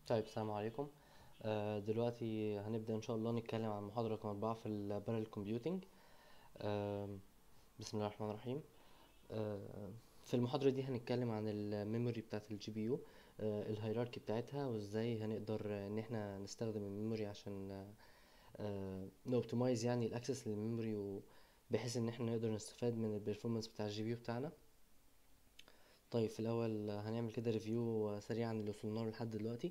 طيب السلام عليكم آه، دلوقتي هنبدأ إن شاء الله نتكلم عن محاضرة رقم أربعة في البارل كومبيوتينج بسم الله الرحمن الرحيم آه، في المحاضرة دي هنتكلم عن الميموري بتاعة الجي بي يو الهيراركي بتاعتها وازاي هنقدر ان احنا نستخدم الميموري عشان نوبتمايز يعني الاكسس للميموري بحيث ان احنا نقدر نستفاد من البرفورمانس بتاع الجي بي يو بتاعنا طيب في الاول هنعمل كده ريفيو سريع عن اللي وصلنا له لحد دلوقتي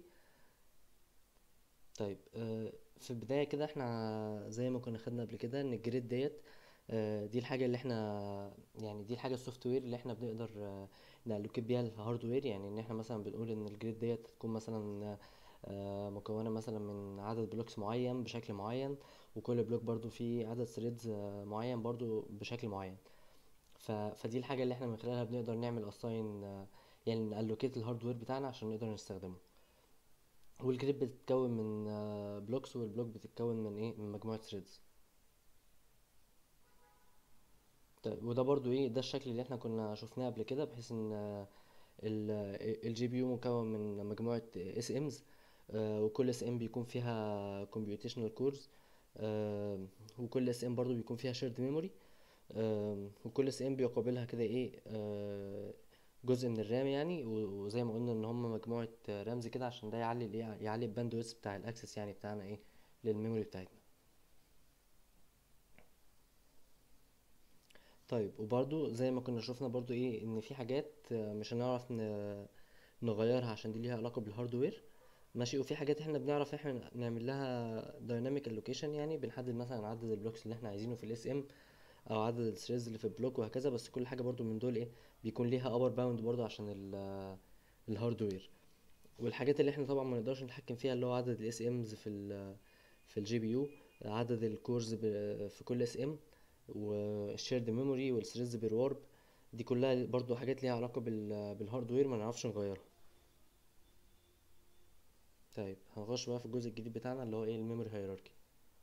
طيب آه، في البداية كده احنا زي ما كنا خدنا قبل كده ان الجريد ديت آه، دي الحاجة اللي احنا يعني دي الحاجة السوفت وير اللي احنا بنقدر آه، نالوكيت بيها الهاردوير يعني ان احنا مثلا بنقول ان الجريد ديت تكون مثلا آه، مكونة مثلا من عدد بلوكس معين بشكل معين وكل بلوك برضو فيه عدد ثريدز معين برضو بشكل معين ف... فدي الحاجة اللي احنا من خلالها بنقدر نعمل اساين يعني نالوكيت الهاردوير بتاعنا عشان نقدر نستخدمه والجريد بتتكون من بلوكس والبلوك بتتكون من ايه من مجموعة ثريدز طيب وده برضو ايه ده الشكل اللي احنا كنا شفناه قبل كده بحيث ان الجي بي يو مكون من مجموعة اس امز وكل اس ام بيكون فيها computational كورز وكل اس ام برضو بيكون فيها shared memory آم، وكل اس ام بيقابلها كده ايه آه، جزء من الرام يعني و- وزي ما قلنا ان هم مجموعة رامز كده عشان ده يعلي الايه يعلي الباندويث بتاع الاكسس يعني بتاعنا ايه للميموري بتاعتنا طيب وبرضو زي ما كنا شفنا برضو ايه ان في حاجات آه، مش هنعرف ن- نغيرها عشان دي ليها علاقة بالهاردوير ماشي وفي حاجات احنا بنعرف احنا نعمل لها دايناميك الوكيشن يعني بنحدد مثلا عدد البلوكس اللي احنا عايزينه في الاس ام او عدد الثريدز اللي في البلوك وهكذا بس كل حاجه برضو من دول ايه بيكون ليها ابر باوند برضو عشان ال- الهاردوير والحاجات اللي احنا طبعا ما نقدرش نتحكم فيها اللي هو عدد الاس امز في ال في الجي بي يو عدد الكورز ب- في كل اس ام والشيرد ميموري والثريدز بير وارب دي كلها برضو حاجات ليها علاقه بال بالهاردوير ما نعرفش نغيرها طيب هنخش بقى في الجزء الجديد بتاعنا اللي هو ايه الميموري هيراركي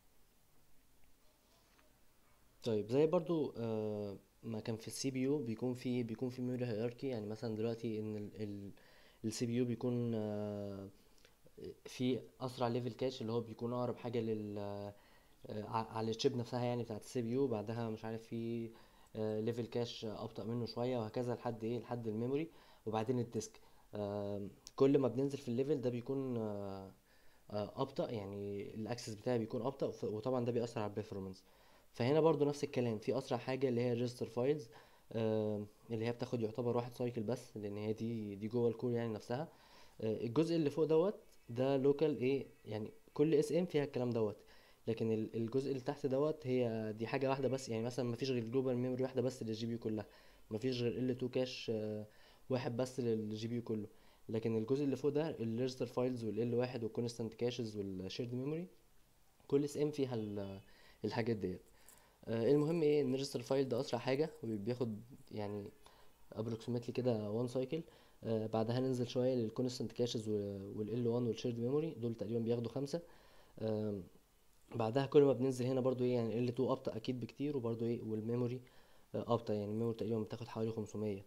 طيب زي برضو آه ما كان في السي بي يو بيكون في بيكون في ميموري هيراركي يعني مثلا دلوقتي ان السي بي يو بيكون آه في اسرع ليفل كاش اللي هو بيكون اقرب حاجه لل آه، ع- على الشيب نفسها يعني بتاعه السي بي يو بعدها مش عارف في ليفل كاش ابطأ منه شويه وهكذا لحد ايه لحد الميموري وبعدين الديسك آه، كل ما بننزل في الليفل ده بيكون آه، آه، ابطأ يعني الاكسس بتاعي بيكون ابطأ ف- وطبعا ده بيأثر على البرفورمانس فهنا برضو نفس الكلام في اسرع حاجه اللي هي الريجستر فايلز اللي هي بتاخد يعتبر واحد سايكل بس لان هي دي دي جوه الكور يعني نفسها آه، الجزء اللي فوق دوت ده لوكال ايه يعني كل اس ام فيها الكلام دوت لكن ال- الجزء اللي تحت دوت هي دي حاجه واحده بس يعني مثلا مفيش غير جلوبال ميموري واحده بس للجي بي يو كلها مفيش غير ال 2 كاش واحد بس للجي بي يو كله لكن الجزء اللي فوق ده الريجستر فايلز والال واحد والكونستانت كاشز والشيرد ميموري كل اس ام فيها ال- الحاجات ديت آه، المهم ايه ان الريجستر فايل ده اسرع حاجه وبياخد يعني ابروكسيمتلي كده 1 سايكل بعدها ننزل شويه للكونستانت كاشز والال 1 والشيرد ميموري دول تقريبا بياخدوا خمسة آم، بعدها كل ما بننزل هنا برضو ايه يعني ال 2 ابطأ اكيد بكتير وبرضو ايه والميموري آه، ابطأ يعني الميموري تقريبا بتاخد حوالي 500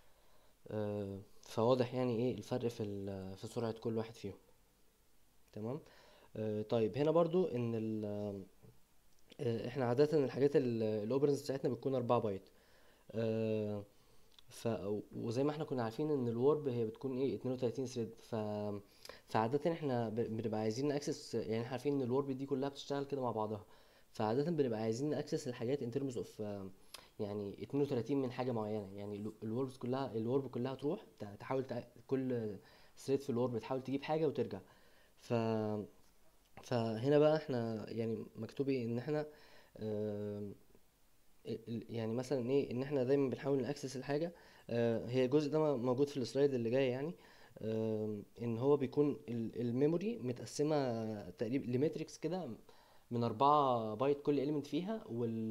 آه، فواضح يعني ايه الفرق في ال- في سرعه كل واحد فيهم تمام آه، طيب هنا برضو ان ال آه، احنا عادة الحاجات الاوبرنز بتاعتنا بتكون 4 بايت آه، ف وزي ما احنا كنا عارفين ان الورب هي بتكون ايه 32 ثريد ف فعادة احنا ب- بنبقى عايزين ناكسس يعني احنا عارفين ان الورب دي كلها بتشتغل كده مع بعضها فعادة بنبقى عايزين ناكسس الحاجات in terms of آه، يعني 32 من حاجة معينة يعني الوربس كلها الورب كلها تروح تع- تحاول تع... كل ثريد في الورب تحاول تجيب حاجة وترجع ف فهنا بقى احنا يعني مكتوب ايه ان احنا آم، ال- يعني مثلا ايه ان احنا دايما بنحاول ناكسس الحاجه آه، هي الجزء ده م- موجود في السلايد اللي جاي يعني آم، ان هو بيكون ال- الميموري متقسمه تقريبا لماتريكس كده من أربعة بايت كل إليمنت فيها وال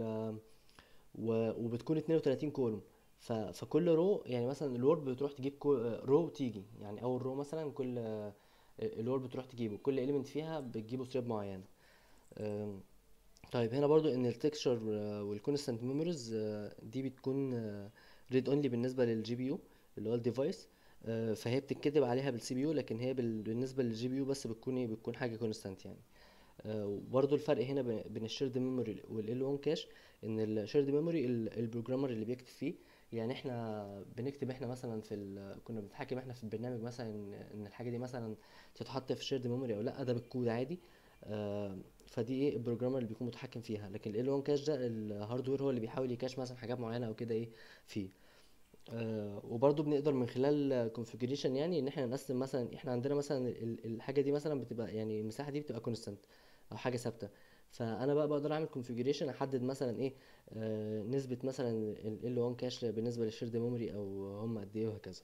و- وبتكون 32 كولوم ف... فكل رو يعني مثلا الورب بتروح تجيب كو... رو تيجي يعني اول رو مثلا كل الورب بتروح تجيبه كل إليمنت فيها بتجيبه ثريد معينه أم، طيب هنا برضو ان التكستشر والكونستانت ميموريز دي بتكون ريد اونلي بالنسبه للجي بي يو اللي هو الديفايس آه، فهي بتتكتب عليها بالسي بي يو لكن هي بال- بالنسبه للجي بي يو بس بتكون ايه بتكون حاجه كونستانت يعني آه، وبرضو الفرق هنا بين بين الشيرد ميموري والال 1 كاش ان الشيرد ميموري البروجرامر اللي بيكتب فيه يعني احنا بنكتب احنا مثلا في ال... كنا بنتحكم احنا في البرنامج مثلا ان إن الحاجه دي مثلا تتحط في الشيرد ميموري او لا ده بالكود عادي آه، فدي ايه البروجرامر اللي بيكون متحكم فيها لكن ال 1 كاش ده الهاردوير هو اللي بيحاول يكاش مثلا حاجات معينه او كده ايه فيه آه، وبرضو بنقدر من خلال configuration يعني ان احنا نقسم مثلا احنا عندنا مثلا ال- الحاجه دي مثلا بتبقى يعني المساحه دي بتبقى constant او حاجه ثابته فانا بقى بقدر اعمل configuration احدد مثلا ايه آه، نسبه مثلا ال L1 كاش بالنسبه للشيرد ميموري او هم قد ايه وهكذا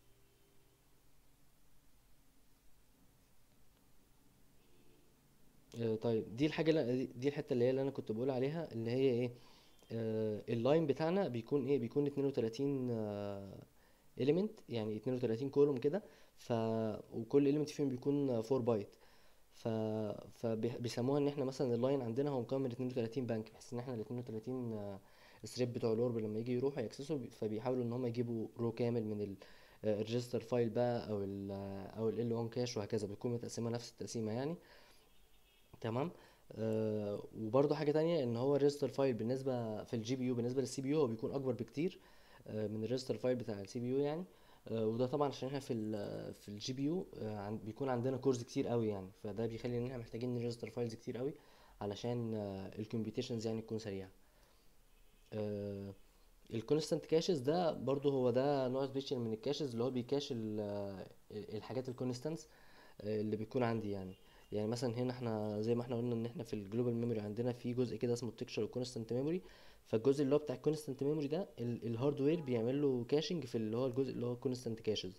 آه، طيب دي الحاجه اللي دي الحته اللي هي اللي انا كنت بقول عليها اللي هي ايه آه، اللاين بتاعنا بيكون ايه بيكون 32 element يعني 32 كولوم كده ف وكل element فيهم بيكون 4 بايت ف فبيسموها ان احنا مثلا اللاين عندنا هو مكون من 32 بنك بحيث ان احنا ال 32 ثريد بتوع الاورب لما يجي يروحوا يكسسوا فبيحاولوا ان هم يجيبوا رو كامل من الريجستر فايل بقى او ال او ال L1 كاش وهكذا بتكون متقسمه نفس التقسيمه يعني تمام آه وبرضه حاجه تانية ان هو الريجستر فايل بالنسبه في الجي بي يو بالنسبه للسي بي يو هو بيكون اكبر بكتير آه من الريجستر فايل بتاع السي بي يو يعني آه وده طبعا عشان احنا في ال في الجي بي يو آه عن- بيكون عندنا كورز كتير قوي يعني فده بيخلي ان احنا محتاجين نريجستر فايلز كتير قوي علشان آه الكمبيوتيشنز يعني تكون سريعه آه الكونستانت كاشز ده برضو هو ده نوع سبيشال من الكاشز اللي هو بيكاش ال- آه، الحاجات الكونستانتس اللي بيكون عندي يعني يعني مثلا هنا احنا زي ما احنا قلنا ان احنا في الجلوبال ميموري عندنا في جزء كده اسمه التكشر والكونستانت ميموري فالجزء اللي هو بتاع الكونستانت ميموري ده ال- الهاردوير بيعمل له كاشنج في اللي هو الجزء اللي هو كونستانت كاشز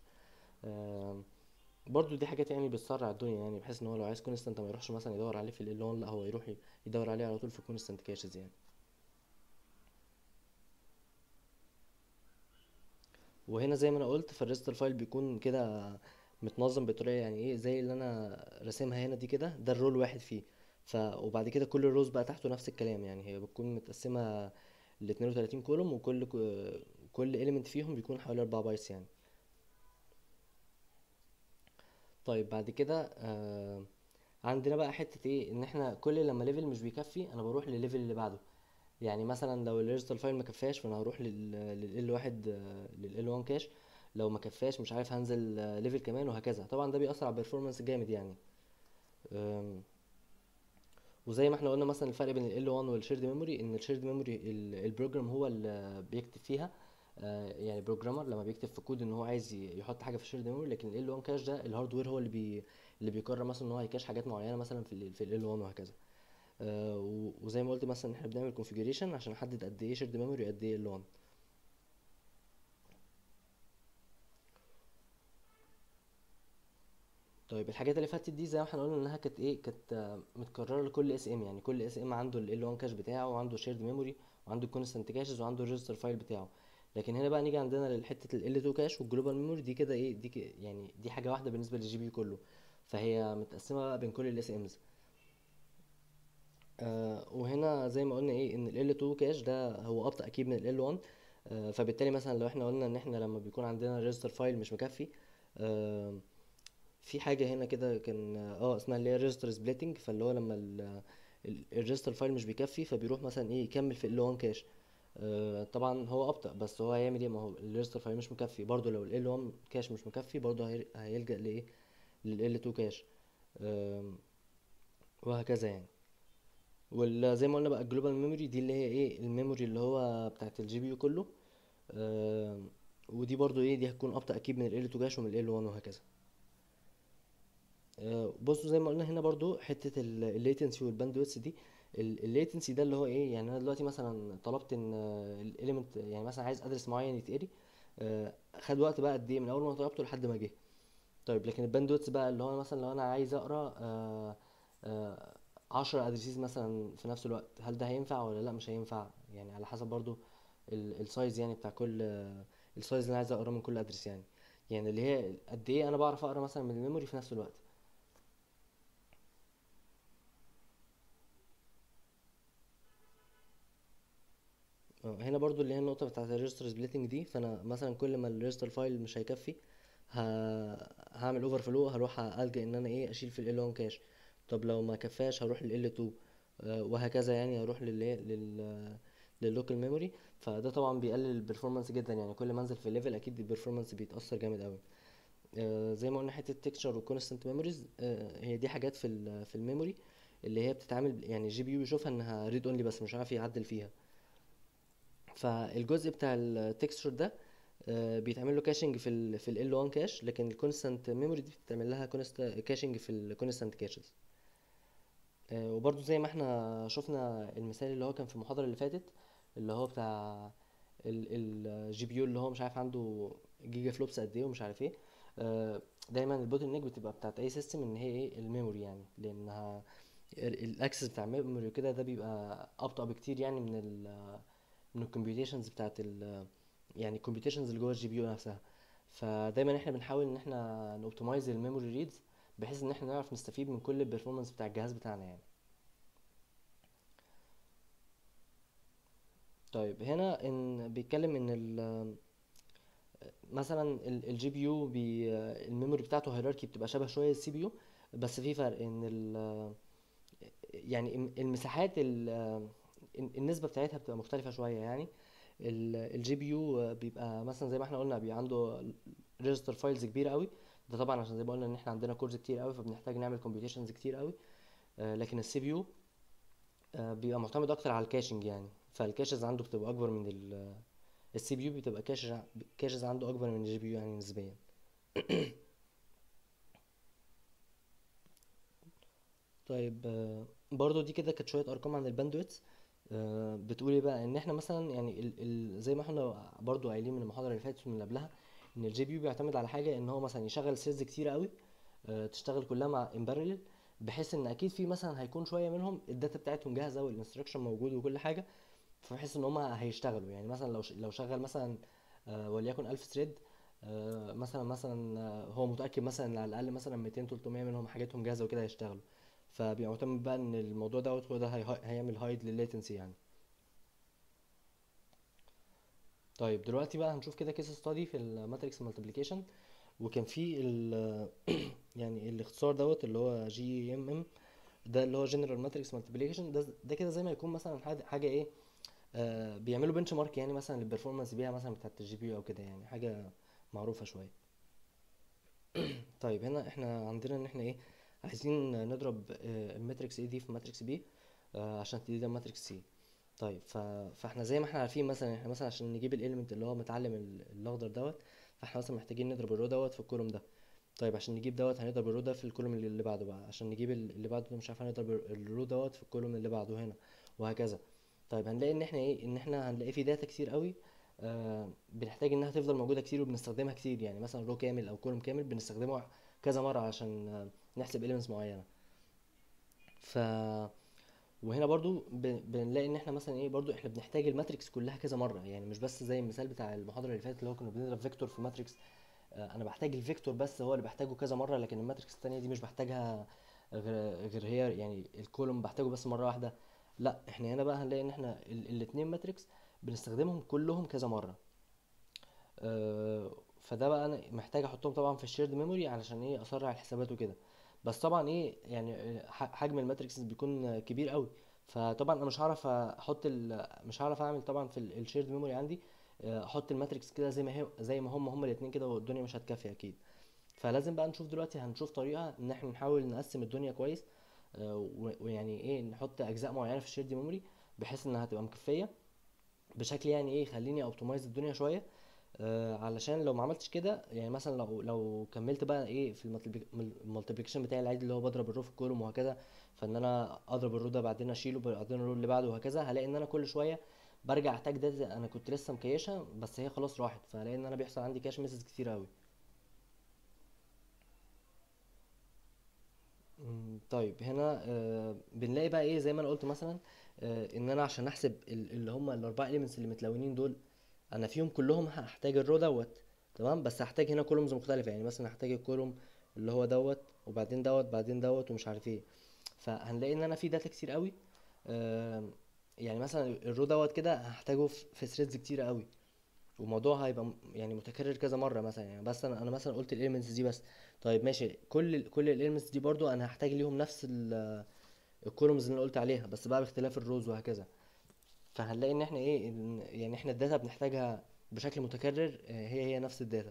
برضو دي حاجات يعني بتسرع الدنيا يعني بحيث ان هو لو عايز كونستانت ما يروحش مثلا يدور عليه في ال 1 لا هو يروح ي- يدور عليه على طول في الكونستانت كاشز يعني وهنا زي ما انا قلت فالريجستر فايل بيكون كده متنظم بطريقه يعني ايه زي اللي انا راسمها هنا دي كده ده الرول واحد فيه ف وبعد كده كل الروز بقى تحته نفس الكلام يعني هي بتكون متقسمه ل 32 كولوم وكل كل element فيهم بيكون حوالي 4 بايتس يعني طيب بعد كده آه عندنا بقى حته ايه ان احنا كل لما ليفل مش بيكفي انا بروح للليفل اللي بعده يعني مثلا لو الريجستر فايل ما كفاش فانا هروح لل لل واحد لل 1 كاش لو ما كفاش مش عارف هنزل ليفل كمان وهكذا طبعا ده بيأثر على البرفورمانس جامد يعني أم، وزي ما احنا قلنا مثلا الفرق بين ال L1 والشيرد ميموري ان الشيرد ميموري البروجرام هو اللي بيكتب فيها آه، يعني بروجرامر لما بيكتب في كود ان هو عايز ي- يحط حاجه في الشيرد ميموري لكن ال L1 كاش ده الهاردوير هو اللي بي اللي بيقرر مثلا ان هو هيكاش حاجات معينه مثلا في ال في ال L1 وهكذا آه، و- وزي ما قلت مثلا احنا بنعمل configuration عشان نحدد قد ايه شيرد ميموري وقد ايه L1 طيب الحاجات اللي فاتت دي زي ما احنا قلنا انها كانت ايه كانت آه، متكرره لكل اس ام يعني كل اس ام عنده ال L1 كاش بتاعه وعنده شيرد ميموري وعنده الكونستنت كاشز وعنده الريجستر فايل بتاعه لكن هنا بقى نيجي عندنا لحته ال L2 كاش والجلوبال ميموري دي كده ايه دي ك- يعني دي حاجه واحده بالنسبه للجي بي يو كله فهي متقسمه بقى بين كل الاس امز آه وهنا زي ما قلنا ايه ان ال L2 كاش ده هو ابطأ اكيد من ال L1 آه فبالتالي مثلا لو احنا قلنا ان احنا لما بيكون عندنا ريجستر فايل مش مكفي آه في حاجه هنا كده كان اه اسمها اللي هي ريجستر سبليتنج فاللي هو لما الريجستر فايل مش بيكفي فبيروح مثلا ايه يكمل في ال 1 كاش آه طبعا هو ابطأ بس هو هيعمل ايه ما هو الريجستر فايل مش مكفي برضو لو ال 1 كاش مش مكفي برضو هي- هيلجأ لايه لل L2 كاش آم، وهكذا يعني وزي ما قلنا بقى الجلوبال ميموري دي اللي هي ايه الميموري اللي هو بتاعت الجي بي يو كله آم، ودي برضو ايه دي هتكون ابطأ اكيد من ال L2 كاش ومن ال L1 وهكذا آه، بصوا زي ما قلنا هنا برضو حتة الليتنسي والباندويث دي الليتنسي ده اللي هو ايه يعني انا دلوقتي مثلا طلبت ان الاليمنت يعني مثلا عايز ادرس معين يتقري آه، خد وقت بقى قد ايه من اول ما طلبته لحد ما جه طيب لكن الباندويث بقى اللي هو مثلا لو انا عايز اقرا آه، آه، عشرة ادريسيز مثلا في نفس الوقت هل ده هينفع ولا لا مش هينفع يعني على حسب برضو ال- السايز يعني بتاع كل آه، السايز اللي انا عايز اقراه من كل ادرس يعني يعني اللي هي قد ايه انا بعرف اقرا مثلا من الميموري في نفس الوقت اه هنا برضو اللي هي النقطة بتاعت الريجستر سبليتنج دي فانا مثلا كل ما الريجستر فايل مش هيكفي ه... هعمل اوفر فلو هروح الجا ان انا ايه اشيل في ال 1 كاش طب لو ما كفاش هروح لل L2 آه، وهكذا يعني هروح لل لل لللوكال ميموري فده طبعا بيقلل البرفورمانس جدا يعني كل ما انزل في الليفل اكيد البرفورمانس بيتاثر جامد قوي آه، زي ما قلنا حته تكتشر وكونستنت ميموريز هي دي حاجات في ال في الميموري اللي هي بتتعامل يعني الجي بي يو بيشوفها انها ريد اونلي بس مش عارف يعدل فيها فالجزء بتاع التكستشر ده آه، بيتعمل له كاشنج في ال في ال L1 كاش لكن الكونستانت ميموري دي بتعمل لها كاشنج في الكونستانت كاشز وبرضو زي ما احنا شفنا المثال اللي هو كان في المحاضرة اللي فاتت اللي هو بتاع الجي بي يو اللي هو مش عارف عنده جيجا فلوبس قد ايه ومش عارف ايه آه، دايما البوتل نيك بتبقى بتاعت اي سيستم ان هي ايه الميموري يعني لانها الاكسس بتاع الميموري وكده ده بيبقى ابطأ بكتير يعني من ال من الكمبيوتيشنز بتاعت ال يعني الكمبيوتيشنز اللي جوه الجي بي يو نفسها فدايما احنا بنحاول ان احنا نوبتمايز الميموري ريدز بحيث ان احنا نعرف نستفيد من كل البرفورمانس بتاع الجهاز بتاعنا يعني طيب هنا ان بيتكلم ان ال مثلا الجي بي يو الميموري بتاعته هيراركي بتبقى شبه شويه السي بي يو بس في فرق ان ال يعني المساحات ال- النسبه بتاعتها بتبقى مختلفه شويه يعني الجي بي يو بيبقى مثلا زي ما احنا قلنا بيبقى عنده ريجستر فايلز كبيره قوي ده طبعا عشان زي ما قلنا ان احنا عندنا كورز كتير قوي فبنحتاج نعمل كومبيوتيشنز كتير قوي آه، لكن السي بي يو بيبقى معتمد اكتر على الكاشنج يعني فالكاشز عنده بتبقى اكبر من السي بي يو بتبقى كاشز كاشز عنده اكبر من الجي بي يو يعني نسبيا طيب آه، برضو دي كده كانت شويه ارقام عن الباندويتس آه، بتقول ايه بقى ان احنا مثلا يعني ال ال زي ما احنا برضو قايلين من المحاضره اللي فاتت ومن اللي قبلها ان الجي بي يو بيعتمد على حاجه ان هو مثلا يشغل سيلز كتيره قوي آه، تشتغل كلها مع ان بارallel بحيث ان اكيد في مثلا هيكون شويه منهم الداتا بتاعتهم جاهزه والانستراكشن موجود وكل حاجه فبحيث ان هما هيشتغلوا يعني مثلا لو ش- لو شغل مثلا آه، وليكن 1000 ثريد مثلا مثلا آه، هو متاكد مثلا ان على الاقل مثلا 200 300 منهم حاجاتهم جاهزه وكده هيشتغلوا فبيبقى معتمد بقى ان الموضوع دوت هو ده هي- هيعمل هايد للليتنسي يعني طيب دلوقتي بقى هنشوف كده كيس ستادي في الماتريكس مالتيبليكيشن وكان في ال يعني الاختصار دوت اللي هو جي ام ام ده اللي هو جنرال ماتريكس مالتيبليكيشن ده ده كده زي ما يكون مثلا حاجه حاجه ايه آه بيعملوا بنش مارك يعني مثلا للبرفورمانس بيها مثلا بتاعت الجي بي يو او كده يعني حاجه معروفه شويه طيب هنا احنا عندنا ان احنا ايه عايزين نضرب آه، الماتريكس اي دي في ماتريكس بي آه، عشان تدي ماتريكس سي طيب ف... فاحنا زي ما احنا عارفين مثلا احنا مثلا عشان نجيب الاليمنت اللي هو متعلم ال- الاخضر دوت فاحنا مثلا محتاجين نضرب الرو دوت في الكولوم ده طيب عشان نجيب دوت هنضرب الرو ده في الكولوم اللي اللي بعده بقى عشان نجيب ال- اللي بعده ده مش عارف هنضرب ال- الرو دوت في الكولوم اللي بعده هنا وهكذا طيب هنلاقي ان احنا ايه ان احنا هنلاقي في داتا كتير قوي آه بنحتاج انها تفضل موجوده كتير وبنستخدمها كتير يعني مثلا رو كامل او كولوم كامل بنستخدمه كذا مره عشان آه، نحسب elements معينه ف وهنا برضو ب- بنلاقي ان احنا مثلا ايه برضو احنا بنحتاج الماتريكس كلها كذا مره يعني مش بس زي المثال بتاع المحاضره اللي فاتت اللي هو كنا بنضرب فيكتور في ماتريكس آه، انا بحتاج الفيكتور بس هو اللي بحتاجه كذا مره لكن الماتريكس التانية دي مش بحتاجها غير غير هي يعني الكولوم بحتاجه بس مره واحده لا احنا هنا بقى هنلاقي ان احنا ال- الاتنين ماتريكس بنستخدمهم كلهم كذا مره آه، فده بقى انا محتاج احطهم طبعا في الشيرد ميموري علشان ايه اسرع الحسابات وكده بس طبعا ايه يعني آه، ح- حجم الماتريكس بيكون كبير قوي فطبعا انا مش هعرف احط ال... مش هعرف اعمل طبعا في الشيرد ميموري عندي آه، احط الماتريكس كده زي ما هي زي ما هم هم الاثنين كده والدنيا مش هتكفي اكيد فلازم بقى نشوف دلوقتي هنشوف طريقة ان احنا نحاول نقسم الدنيا كويس آه، و- ويعني ايه نحط اجزاء معينة في الشيرد ميموري بحيث انها تبقى مكفية بشكل يعني ايه يخليني اوبتمايز الدنيا شوية آه، علشان لو ما عملتش كده يعني مثلا لو لو كملت بقى ايه في المالتيبليكيشن بتاعي العادي اللي هو بضرب الرو في الكولوم وهكذا فان انا اضرب الرو ده بعدين اشيله بعدين الرو اللي بعده وهكذا هلاقي ان انا كل شويه برجع احتاج داتا انا كنت لسه مكيشها بس هي خلاص راحت فهلاقي ان انا بيحصل عندي كاش ميسز كتير قوي مم، طيب هنا آه بنلاقي بقى ايه زي ما انا قلت مثلا آه ان انا عشان احسب ال- اللي هم الاربع اليمنتس اللي متلونين دول انا فيهم كلهم هحتاج الرو دوت تمام بس هحتاج هنا كولومز مختلفه يعني مثلا هحتاج الكولوم اللي هو دوت وبعدين دوت بعدين دوت ومش عارف ايه فهنلاقي ان انا في داتا كتير قوي آه يعني مثلا الرو دوت كده هحتاجه في في ثريدز كتير قوي والموضوع هيبقى م- يعني متكرر كذا مره مثلا يعني بس انا انا مثلا قلت الاليمنتس دي بس طيب ماشي كل ال كل الاليمنتس دي برضو انا هحتاج ليهم نفس الكولومز اللي انا قلت عليها بس بقى باختلاف الروز وهكذا فهنلاقي ان احنا ايه إن يعني احنا الداتا بنحتاجها بشكل متكرر آه، هي هي نفس الداتا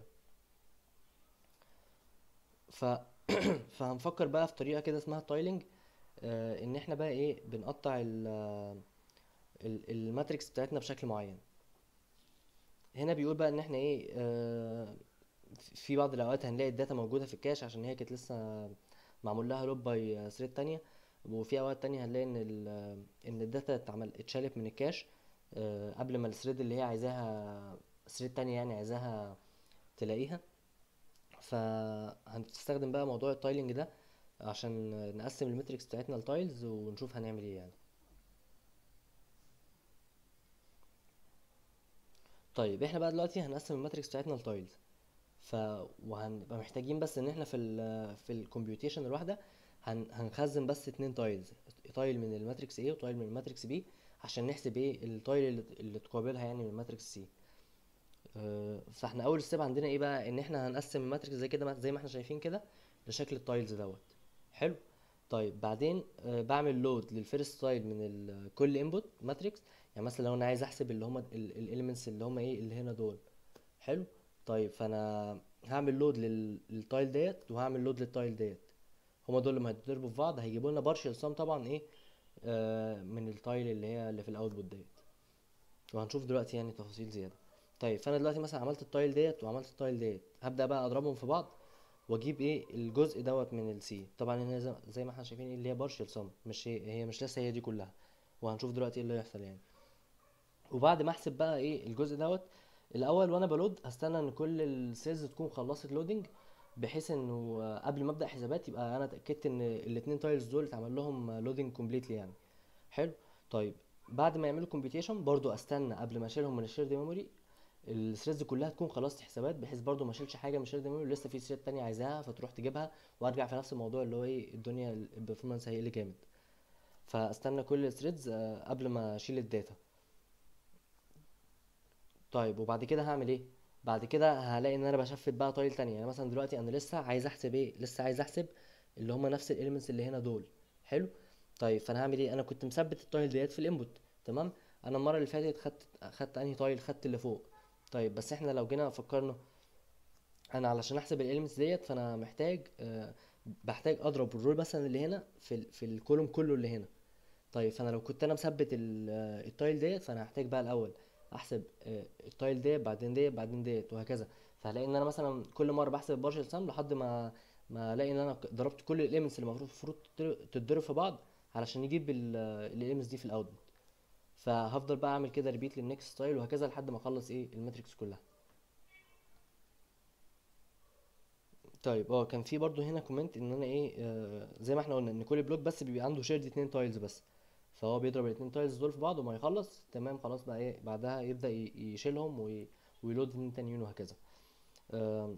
ف فهنفكر بقى في طريقه كده اسمها تايلنج ان احنا بقى ايه بنقطع ال ال- الماتريكس بتاعتنا بشكل معين هنا بيقول بقى ان احنا ايه آه، في بعض الاوقات هنلاقي الداتا موجوده في الكاش عشان هي كانت لسه معمول لها لوب باي ثريد تانية وفي اوقات تانية هنلاقي ان ال ان الداتا اتعمل اتشالت من الكاش آه، قبل ما الثريد اللي هي عايزاها ثريد تانية يعني عايزاها تلاقيها فهنستخدم بقى موضوع التايلنج ده عشان نقسم الماتريكس بتاعتنا لتايلز ونشوف هنعمل ايه يعني طيب احنا بقى دلوقتي هنقسم الماتريكس بتاعتنا لتايلز ف وهنبقى محتاجين بس ان احنا في ال في الكمبيوتيشن الواحده هن هنخزن بس اتنين تايلز تايل من الماتريكس A وتايل من الماتريكس B عشان نحسب ايه التايل اللي, اللي تقابلها يعني من الماتريكس C أه، فاحنا اول ستيب عندنا ايه بقى ان احنا هنقسم الماتريكس زي كده زي ما احنا شايفين كده لشكل التايلز دوت حلو طيب بعدين أه، بعمل لود للفيرست تايل من ال- كل انبوت ماتريكس يعني مثلا لو انا عايز احسب اللي هما الاليمنتس اللي هما ايه اللي هنا دول حلو طيب فانا هعمل لود للتايل ديت وهعمل لود للتايل ديت هما دول لما هيتضربوا في بعض هيجيبوا لنا بارشل سم طبعا ايه آه من التايل اللي هي اللي في الاوتبوت ديت وهنشوف دلوقتي يعني تفاصيل زياده طيب فانا دلوقتي مثلا عملت التايل ديت وعملت التايل ديت هبدا بقى اضربهم في بعض واجيب ايه الجزء دوت من السي طبعا هنا زي زي ما احنا شايفين اللي هي بارشل سم مش هي هي مش لسه هي دي كلها وهنشوف دلوقتي ايه اللي هيحصل يعني وبعد ما احسب بقى ايه الجزء دوت الاول وانا بلود هستنى ان كل السيلز تكون خلصت لودنج بحيث انه آه، قبل ما ابدا حسابات يبقى انا اتاكدت ان الاتنين تايلز دول اتعمل لهم لودنج كومبليتلي يعني حلو طيب بعد ما يعملوا كومبيوتيشن برضو استنى قبل ما اشيلهم من الشيرد ميموري الثريدز كلها تكون خلصت حسابات بحيث برضو ما اشيلش حاجه من الشيرد ميموري لسه في ثريد تانية عايزاها فتروح تجيبها وارجع في نفس الموضوع اللي هو ايه الدنيا البرفورمانس هيقل جامد فاستنى كل الثريدز قبل ما اشيل الداتا طيب وبعد كده هعمل ايه بعد كده هلاقي ان انا بشفت بقى تايل تانية يعني مثلا دلوقتي انا لسه عايز احسب ايه لسه عايز احسب اللي هما نفس الاليمنتس اللي هنا دول حلو طيب فانا هعمل ايه انا كنت مثبت التايل ديت في الانبوت تمام انا المره اللي فاتت خدت خدت انهي تايل خدت اللي فوق طيب بس احنا لو جينا فكرنا انا علشان احسب الاليمنتس ديت فانا محتاج آه بحتاج اضرب الرول مثلا اللي هنا في ال في الكولوم كله اللي هنا طيب فانا لو كنت انا مثبت ال- آه، التايل ديت فانا هحتاج بقى الاول احسب آه، التايل ديت بعدين ديت بعدين ديت وهكذا فهلاقي ان انا مثلا كل مره بحسب البارشل سم لحد ما ما الاقي ان انا ضربت كل الاليمنتس اللي المفروض المفروض تتضرب تتضرب في بعض علشان يجيب الاليمنتس دي في الاوتبوت فهفضل بقى اعمل كده ريبيت للنكست ستايل وهكذا لحد ما اخلص ايه الماتريكس كلها طيب اه كان في برضو هنا كومنت ان انا ايه آه زي ما احنا قلنا ان كل بلوك بس بيبقى عنده شيرد اتنين تايلز بس فهو بيضرب الاتنين تايلز دول في بعض وما يخلص تمام خلاص بقى ايه بعدها يبدأ ي- يشيلهم وي- ويلود اتنين تانيين وهكذا آم،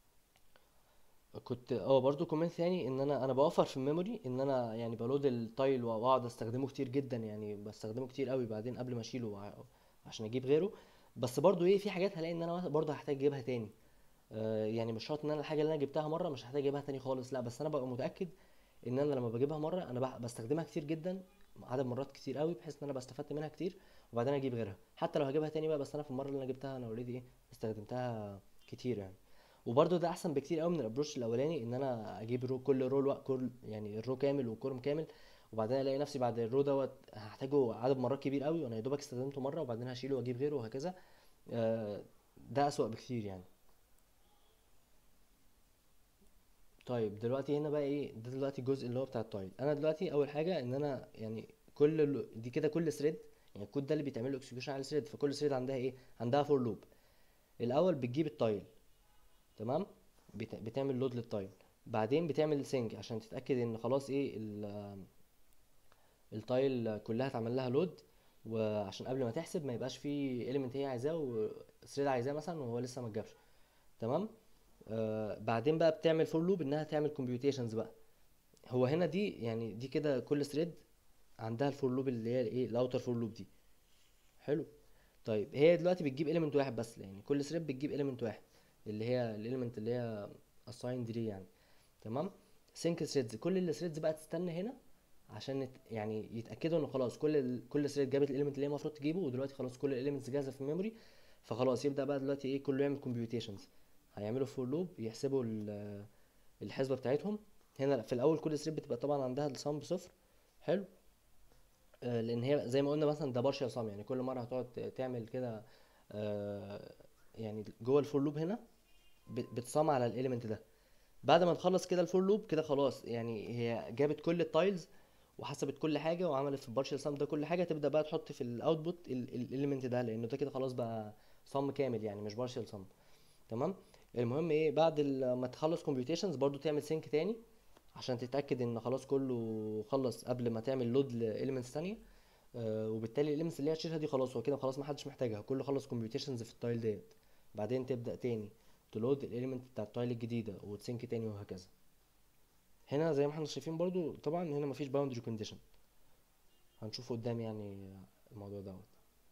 كنت اه برضو كومنت ثاني ان انا انا بوفر في الميموري ان انا يعني بلود التايل واقعد استخدمه كتير جدا يعني بستخدمه كتير قوي بعدين قبل ما اشيله ع- عشان اجيب غيره بس برضو ايه في حاجات هلاقي ان انا برضو هحتاج اجيبها تاني آه، يعني مش شرط ان انا الحاجه اللي انا جبتها مره مش هحتاج اجيبها تاني خالص لا بس انا ببقى متاكد ان انا لما بجيبها مره انا بح- بستخدمها كتير جدا عدد مرات كتير قوي بحيث ان انا بستفدت منها كتير وبعدين اجيب غيرها حتى لو هجيبها تاني بقى بس انا في المره اللي انا جبتها انا اوريدي ايه استخدمتها كتير يعني وبرضه ده احسن بكتير قوي من الابروش الاولاني ان انا اجيب رو كل رو الوقت كل يعني الرو كامل والكورم كامل وبعدين الاقي نفسي بعد الرو دوت هحتاجه عدد مرات كبير قوي وانا يا دوبك استخدمته مره وبعدين هشيله واجيب غيره وهكذا آه، ده اسوأ بكتير يعني طيب دلوقتي هنا بقى ايه ده دلوقتي الجزء اللي هو بتاع التايل انا دلوقتي اول حاجه ان انا يعني كل ال- دي كده كل ثريد يعني الكود ده اللي بيتعمل له اكسكيوشن على الثريد فكل ثريد عندها ايه عندها فور لوب الاول بتجيب التايل تمام بت- بتعمل لود للتايل بعدين بتعمل سينج عشان تتاكد ان خلاص ايه ال- التايل كلها اتعمل لها لود وعشان قبل ما تحسب ما يبقاش في element هي عايزاه وثريد عايزاه مثلا وهو لسه ما اتجابش تمام آه بعدين بقى بتعمل فور لوب انها تعمل كومبيوتيشنز بقى هو هنا دي يعني دي كده كل ثريد عندها الفور لوب اللي هي الايه الاوتر فور لوب دي حلو طيب هي دلوقتي بتجيب element واحد بس يعني كل ثريد بتجيب element واحد اللي هي element اللي هي assigned ليه يعني تمام sync threads كل الثريدز بقى تستنى هنا عشان يت... يعني يتاكدوا ان خلاص كل ال... كل ثريد جابت الاليمنت اللي هي المفروض تجيبه ودلوقتي خلاص كل الاليمنتس جاهزه في الميموري فخلاص يبدا بقى دلوقتي ايه كله يعمل كومبيوتيشنز هيعملوا فور لوب يحسبوا ال- الحسبه بتاعتهم هنا في الاول كل ثريد بتبقى طبعا عندها السم بصفر حلو آه، لان هي زي ما قلنا مثلا ده بارشال سم يعني كل مره هتقعد تعمل كده آه، يعني جوه الفور لوب هنا ب- بتصم على الاليمنت ده بعد ما نخلص كده الفور لوب كده خلاص يعني هي جابت كل التايلز وحسبت كل حاجه وعملت في البارشال سم ده كل حاجه تبدا بقى تحط في الاوتبوت الاليمنت ده لانه ده كده خلاص بقى صم كامل يعني مش بارشال سم تمام المهم ايه بعد ال- ما تخلص كومبيوتيشنز برضو تعمل سينك تاني عشان تتاكد ان خلاص كله خلص قبل ما تعمل لود لاليمنتس تانية آه، وبالتالي الاليمنتس اللي هي هتشيلها دي خلاص هو كده خلاص ما حدش محتاجها كله خلص كومبيوتيشنز في التايل ديت بعدين تبدا تاني تلود الاليمنت بتاع التايل الجديده وتسينك تاني وهكذا هنا زي ما احنا شايفين برضو طبعا هنا مفيش باوندري كونديشن هنشوفه قدام يعني الموضوع دوت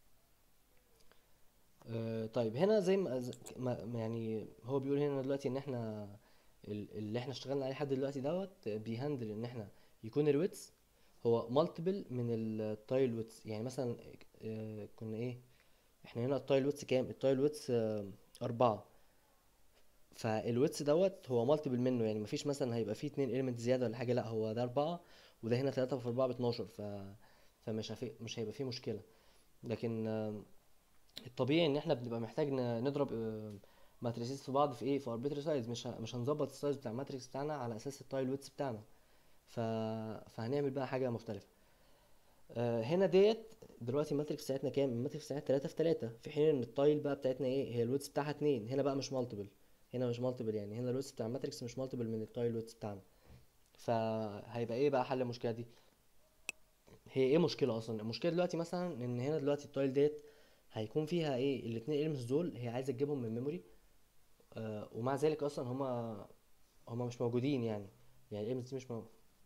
آه، طيب هنا زي ما ز- ما- ما يعني هو بيقول هنا دلوقتي ان احنا ال- اللي احنا اشتغلنا عليه لحد دلوقتي دوت بيهندل ان احنا يكون الويتس هو مالتيبل من التايل ويتس يعني مثلا آه، كنا ايه احنا هنا التايل ويتس كام التايل ويتس آه، أربعة فالويتس دوت هو مالتيبل منه يعني مفيش مثلا هيبقى فيه اتنين element زيادة ولا حاجة لا هو ده أربعة وده هنا تلاتة في أربعة باتناشر ف فمش هفي... مش هيبقى فيه مشكلة لكن آه، الطبيعي ان احنا بنبقى محتاج ن- نضرب ماتريسيز في بعض في ايه في arbitrary سايز مش ه- مش هنظبط السايز بتاع الماتريكس بتاعنا على اساس التايل ويتس بتاعنا ف... فهنعمل بقى حاجة مختلفة آه، هنا ديت دلوقتي الماتريكس بتاعتنا كام الماتريكس بتاعتنا 3 في 3 في حين ان التايل بقى بتاعتنا ايه هي الويتس بتاعها 2 هنا بقى مش مالتيبل هنا مش مالتيبل يعني هنا الويتس بتاع الماتريكس مش مالتيبل من التايل ويتس بتاعنا فهيبقى ايه بقى حل المشكله دي هي ايه مشكله اصلا المشكله دلوقتي مثلا ان هنا دلوقتي التايل ديت هيكون فيها ايه الاتنين ايلمنتس دول هي عايزه تجيبهم من الميموري آه ومع ذلك اصلا هما هما مش موجودين يعني يعني الايلمنتس دي مش موجودة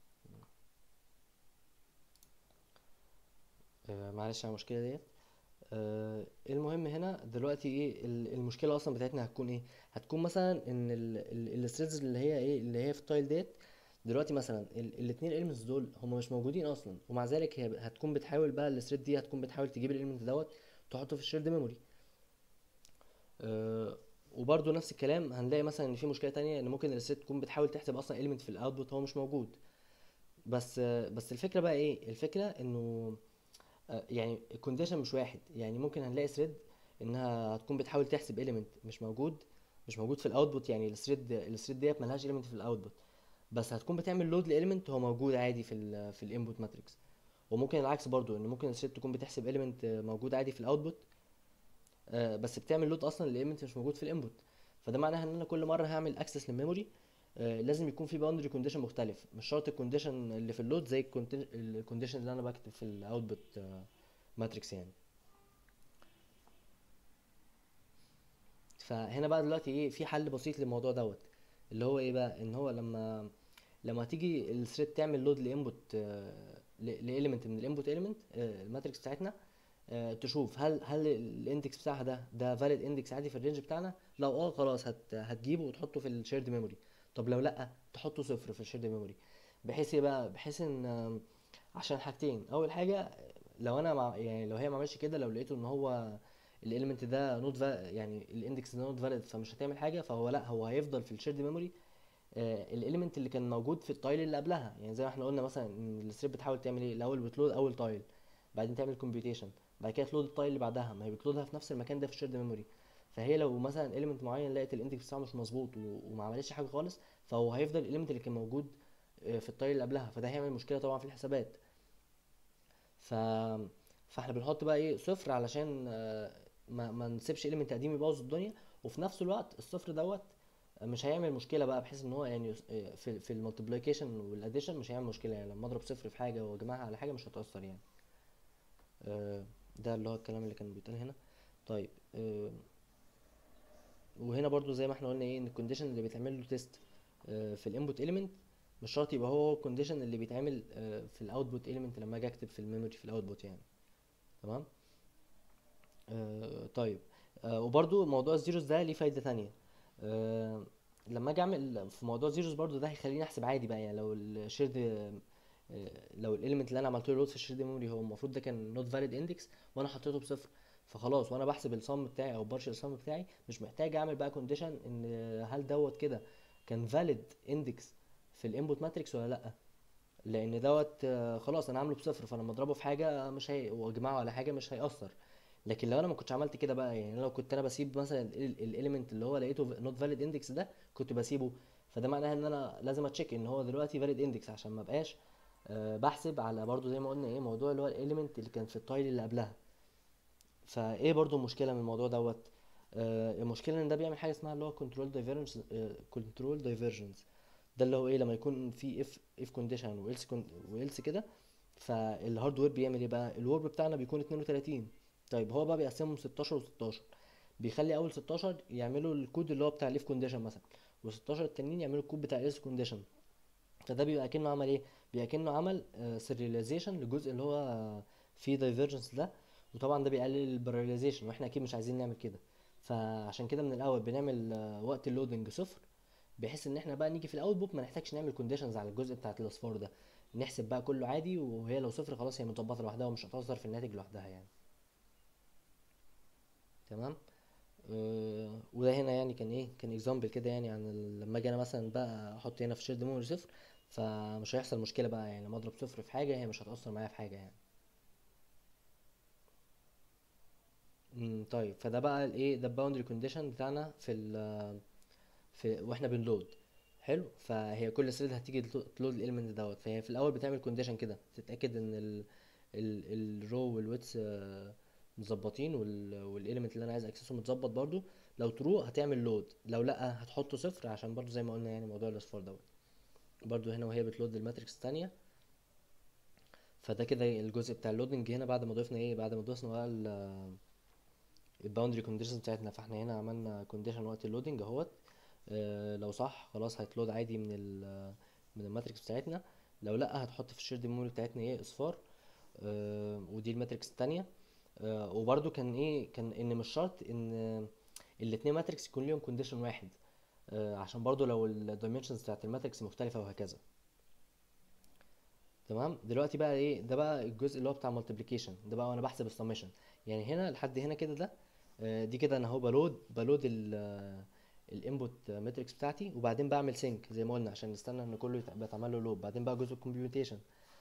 آه معلش على المشكله ديت آه المهم هنا دلوقتي ايه ال- المشكله اصلا بتاعتنا هتكون ايه هتكون مثلا ان الثريدز اللي هي ايه اللي هي في التايل ديت دلوقتي مثلا ال- الاتنين elements دول هما مش موجودين اصلا ومع ذلك هي هتكون بتحاول بقى الثريد دي هتكون بتحاول تجيب الاليمنت دوت تحطه في الشيرد ميموري أه وبرضه نفس الكلام هنلاقي مثلا ان في مشكله تانية ان ممكن الثريد تكون بتحاول تحسب اصلا element في الاوتبوت هو مش موجود بس آه، بس الفكره بقى ايه الفكره انه آه، يعني الكونديشن مش واحد يعني ممكن هنلاقي ثريد انها هتكون بتحاول تحسب element مش موجود مش موجود في الاوتبوت يعني الثريد الثريد ديت ملهاش element في الاوتبوت بس هتكون بتعمل لود لإيليمنت هو موجود عادي في ال في الانبوت ماتريكس وممكن العكس برضو ان ممكن الثريد تكون بتحسب element موجود عادي في الاوتبوت آه، بس بتعمل لود اصلا لإيليمنت مش موجود في الانبوت فده معناها ان انا كل مره هعمل اكسس للميموري آه، لازم يكون في باوندري كونديشن مختلف مش شرط الكونديشن اللي في اللود زي الكونديشن اللي انا بكتب في الاوتبوت ماتريكس يعني فهنا بقى دلوقتي ايه في حل بسيط للموضوع دوت اللي هو ايه بقى ان هو لما لما تيجي الثريد تعمل لود لانبوت لاليمنت من الانبوت اليمنت الماتريكس بتاعتنا آه، تشوف هل هل الاندكس بتاعها ده ده فاليد اندكس عادي في الرينج بتاعنا لو اه خلاص هت هتجيبه وتحطه في الشيرد ميموري طب لو لا تحطه صفر في الشيرد ميموري بحيث ايه بقى بحيث ان آم، عشان حاجتين اول حاجه لو انا مع يعني لو هي ما عملش كده لو لقيته ان هو الاليمنت ده نوت يعني الاندكس ده نوت فاليد فمش هتعمل حاجه فهو لا هو هيفضل في الشيرد ميموري الاليمنت اللي كان موجود في التايل اللي قبلها يعني زي ما احنا قلنا مثلا ان الثريد بتحاول تعمل ايه الاول بتلود اول تايل بعدين تعمل كومبيوتيشن بعد كده تلود التايل اللي بعدها ما هي بتلودها في نفس المكان ده في الشيرد ميموري فهي لو مثلا اليمنت معين لقيت الاندكس بتاعه مش مظبوط و- وما عملتش حاجه خالص فهو هيفضل الاليمنت اللي كان موجود آه، في التايل اللي قبلها فده هيعمل مشكله طبعا في الحسابات ف فاحنا بنحط بقى ايه صفر علشان آه، ما ما نسيبش اليمنت قديم يبوظ الدنيا وفي نفس الوقت الصفر دوت مش هيعمل مشكله بقى بحيث ان هو يعني آه، في في المالتيبليكيشن والاديشن مش هيعمل مشكله يعني لما اضرب صفر في حاجه واجمعها على حاجه مش هتاثر يعني آه، ده اللي هو الكلام اللي كان بيتقال هنا طيب آه، وهنا برضو زي ما احنا قلنا ايه ان الكونديشن اللي بيتعمل له تيست في الانبوت اليمنت مش شرط يبقى هو الكونديشن اللي بيتعمل آه، في الاوتبوت اليمنت لما اجي اكتب في الميموري في الاوتبوت يعني تمام آه طيب آه وبرضو موضوع الزيروز ده ليه فايدة تانية آه لما اجي اعمل في موضوع الزيروز برضو ده هيخليني احسب عادي بقى يعني لو الشيرد لو الاليمنت اللي انا عملته له لود في الشيرد ميموري هو المفروض ده كان نوت فاليد اندكس وانا حطيته بصفر فخلاص وانا بحسب الصم بتاعي او البارشل صم بتاعي مش محتاج اعمل بقى كونديشن ان هل دوت كده كان فاليد اندكس في الانبوت ماتريكس ولا لا لان دوت آه، خلاص انا عامله بصفر فلما اضربه في حاجه مش هي واجمعه على حاجه مش هيأثر لكن لو انا ما كنتش عملت كده بقى يعني لو كنت انا بسيب مثلا الاليمنت اللي هو لقيته نوت فاليد اندكس ده كنت بسيبه فده معناه ان انا لازم اتشيك ان هو دلوقتي فاليد اندكس عشان ما بقاش أه بحسب على برضو زي ما قلنا ايه موضوع اللي هو الاليمنت اللي كان في التايل اللي قبلها فايه برضو المشكله من الموضوع دوت أه المشكله ان ده بيعمل حاجه اسمها اللي هو كنترول دايفرجنس كنترول دايفرجنس ده اللي هو ايه لما يكون في اف اف كونديشن وإلس وإلس كده فالهاردوير بيعمل ايه بقى الورب بتاعنا بيكون 32 طيب هو بقى بيقسمهم 16 و16 بيخلي اول 16 يعملوا الكود اللي هو بتاع الاف كونديشن مثلا و16 التانيين يعملوا الكود بتاع الاس كونديشن فده بيبقى كأنه عمل ايه بيبقى كأنه عمل سيرياليزيشن للجزء اللي هو فيه دايفرجنس ده وطبعا ده بيقلل الباراليزيشن واحنا اكيد مش عايزين نعمل كده فعشان كده من الاول بنعمل آه، وقت اللودنج صفر بحيث ان احنا بقى نيجي في الاوتبوت ما نحتاجش نعمل كونديشنز على الجزء بتاعت الاصفار ده نحسب بقى كله عادي وهي لو صفر خلاص هي متظبطه لوحدها ومش هتأثر في الناتج لوحدها يعني تمام أه وده هنا يعني كان ايه كان اكزامبل كده يعني عن ال- لما اجي انا مثلا بقى احط هنا في شيرد ميموري صفر فمش هيحصل مشكله بقى يعني لما اضرب صفر في حاجه هي مش هتأثر معايا في حاجه يعني امم طيب فده بقى الايه ده الباوندري كونديشن بتاعنا في ال في واحنا بنلود حلو فهي كل ثريد هتيجي تلو- تلود الاليمنت دوت فهي في الاول بتعمل كونديشن كده تتاكد ان ال ال الرو والويتس مظبطين والاليمنت اللي انا عايز اكسسه متظبط برضو لو ترو هتعمل لود لو لا هتحطه صفر عشان برضو زي ما قلنا يعني موضوع الاصفار دوت برضو هنا وهي بتلود الماتريكس التانية فده كده الجزء بتاع اللودنج هنا بعد ما ضفنا ايه بعد ما ضفنا بقى الباوندري كونديشنز بتاعتنا فاحنا هنا عملنا كونديشن وقت اللودنج اهوت آه، لو صح خلاص هيتلود عادي من ال من الماتريكس بتاعتنا لو لا هتحط في الشيرد ميموري بتاعتنا ايه اصفار آه، ودي الماتريكس التانية آه، وبرده كان ايه كان ان مش شرط ان الاتنين ماتريكس يكون ليهم كونديشن واحد آه، عشان برضو لو الدايمنشنز بتاعت الماتريكس مختلفة وهكذا تمام دلوقتي بقى ايه ده بقى الجزء اللي هو بتاع مالتيبليكيشن ده بقى وانا بحسب السمشن يعني هنا لحد هنا كده ده آه، دي كده انا اهو بلود بلود الانبوت ماتريكس بتاعتي وبعدين بعمل سينك زي ما قلنا عشان نستنى ان كله يت- بيتعمل له لود بعدين بقى جزء الكمبيوتيشن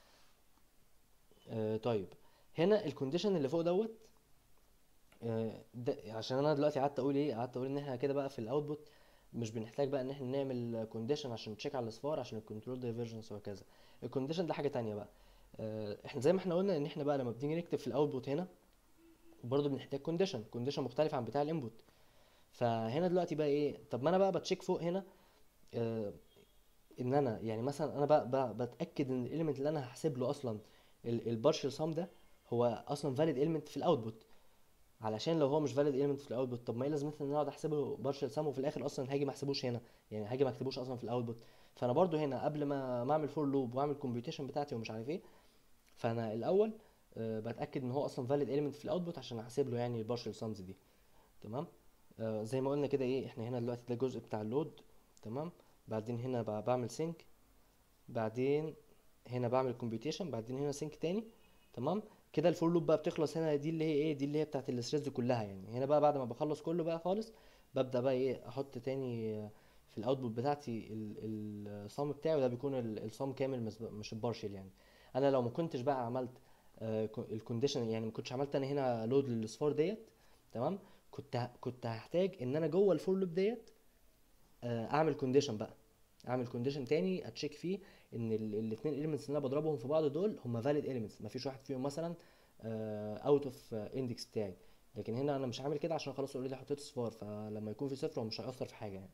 آه طيب هنا الكونديشن اللي فوق دوت آه ده عشان انا دلوقتي قعدت اقول ايه قعدت اقول ان احنا كده بقى في الاوتبوت مش بنحتاج بقى ان احنا نعمل كونديشن عشان نتشيك على الاصفار عشان الكنترول دايفرجنس وهكذا الكونديشن ده حاجه تانية بقى آه احنا زي ما احنا قلنا ان احنا بقى لما بنيجي نكتب في الاوتبوت هنا برضه بنحتاج كونديشن كونديشن مختلف عن بتاع الانبوت فهنا دلوقتي بقى ايه طب ما انا بقى بتشيك فوق هنا آه ان انا يعني مثلا انا بقى, بقى بتاكد ان الاليمنت اللي انا هحسب له اصلا البارشل سام ده هو اصلا فاليد اليمنت في الاوتبوت علشان لو هو مش فاليد اليمنت في الاوتبوت طب ما ايه لازمتها ان انا اقعد احسبه بارشل سام وفي الاخر اصلا هاجي ما احسبوش هنا يعني هاجي ما اكتبوش اصلا في الاوتبوت فانا برضو هنا قبل ما ما اعمل فور لوب واعمل كومبيوتيشن بتاعتي ومش عارف ايه فانا الاول آه بتاكد ان هو اصلا فاليد اليمنت في الاوتبوت عشان احسب له يعني البارشل سامز دي تمام آه زي ما قلنا كده ايه احنا هنا دلوقتي ده الجزء بتاع اللود تمام بعدين هنا ب- بعمل سينك بعدين هنا بعمل كومبيوتيشن بعدين هنا سينك تاني تمام كده الفور لوب بقى بتخلص هنا دي اللي هي ايه دي اللي هي بتاعت الثريدز كلها يعني هنا بقى بعد ما بخلص كله بقى خالص ببدأ بقى ايه احط تاني آه، في الاوتبوت بتاعتي الصام بتاعي وده بيكون الصام كامل مش مش البارشل يعني انا لو ما كنتش بقى عملت الكونديشن يعني ما كنتش عملت انا هنا لود للصفار ديت تمام كنت ه- كنت هحتاج ان انا جوه الفور لوب ديت آه، اعمل كونديشن بقى اعمل كونديشن تاني اتشيك فيه ان الاثنين اليمنتس اللي انا بضربهم في بعض دول هم فاليد اليمنتس مفيش واحد فيهم مثلا اوت اوف اندكس بتاعي لكن هنا انا مش عامل كده عشان خلاص اوريدي حطيت صفار فلما يكون في صفر هو مش هيأثر في حاجه يعني